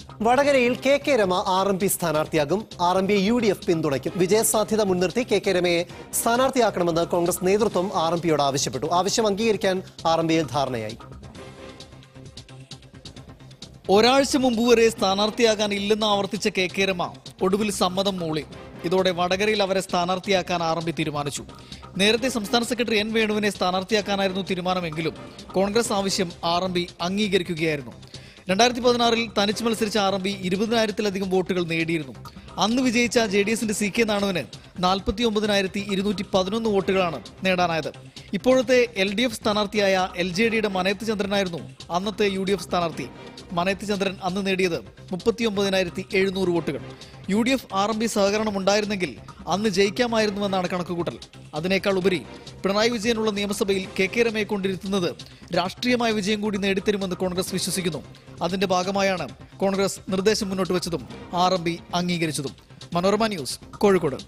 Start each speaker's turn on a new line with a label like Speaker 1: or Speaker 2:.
Speaker 1: വടകരയിൽ K K Rama R M P സ്ഥാനാർത്ഥിയാകും R M P U D F പിന്തുണയ്ക്കും വിജയസാധ്യത മുൻനിർത്തി കെ കെ രമയെ സ്ഥാനാർത്ഥിയാക്കണമെന്ന് കോൺഗ്രസ് നേതൃത്വം ആർ എം പിയോട് ആവശ്യപ്പെട്ടു ആവശ്യം അംഗീകരിക്കാൻ ആർ എം പിയിൽ ധാരണയായി
Speaker 2: ഒരാഴ്ച മുമ്പ് വരെ സ്ഥാനാർത്ഥിയാകാൻ ഇല്ലെന്ന് ആവർത്തിച്ച കെ കെ രമ ഒടുവിൽ സമ്മതം മൂളി ഇതോടെ വടകരയിൽ അവരെ സ്ഥാനാർത്ഥിയാക്കാൻ ആർ എം പി തീരുമാനിച്ചു നേരത്തെ സംസ്ഥാന സെക്രട്ടറി എൻ വേണുവിനെ സ്ഥാനാർത്ഥിയാക്കാനായിരുന്നു തീരുമാനമെങ്കിലും കോൺഗ്രസ് ആവശ്യം ആർ എം പി അംഗീകരിക്കുകയായിരുന്നു രണ്ടായിരത്തി പതിനാറിൽ തനിച്ച് മത്സരിച്ച ആർ എം പി ഇരുപതിനായിരത്തിലധികം വോട്ടുകൾ നേടിയിരുന്നു അന്ന് വിജയിച്ച ജെ ഡി എസിന്റെ സി കെ നാണുവിന് നാൽപ്പത്തി ഒമ്പതിനായിരത്തി ഇരുന്നൂറ്റി പതിനൊന്ന് വോട്ടുകളാണ് നേടാനായത് ഇപ്പോഴത്തെ എൽ ഡി എഫ് സ്ഥാനാർത്ഥിയായ എൽ ജെ ഡിയുടെ മനയത്ത് ചന്ദ്രനായിരുന്നു അന്നത്തെ യു ഡി എഫ് സ്ഥാനാർത്ഥി മനയത്ത് ചന്ദ്രൻ അന്ന് നേടിയത് മുപ്പത്തി ഒമ്പതിനായിരത്തി എഴുന്നൂറ് വോട്ടുകൾ U D F R M P സഹകരണം ഉണ്ടായിരുന്നെങ്കിൽ അന്ന് ജയിക്കാമായിരുന്നുവെന്നാണ് കണക്കുകൂട്ടൽ അതിനേക്കാൾ ഉപരി പിണറായി വിജയനുള്ള നിയമസഭയിൽ കെ കെ രമയെ കൊണ്ടിരുത്തുന്നത് രാഷ്ട്രീയമായ വിജയം കൂടി നേടിത്തരുമെന്ന് കോൺഗ്രസ് വിശ്വസിക്കുന്നു അതിന്റെ ഭാഗമായാണ് കോൺഗ്രസ് നിർദ്ദേശം മുന്നോട്ട് വെച്ചതും ആർ എം പി അംഗീകരിച്ചതും മനോരമ ന്യൂസ് കോഴിക്കോട്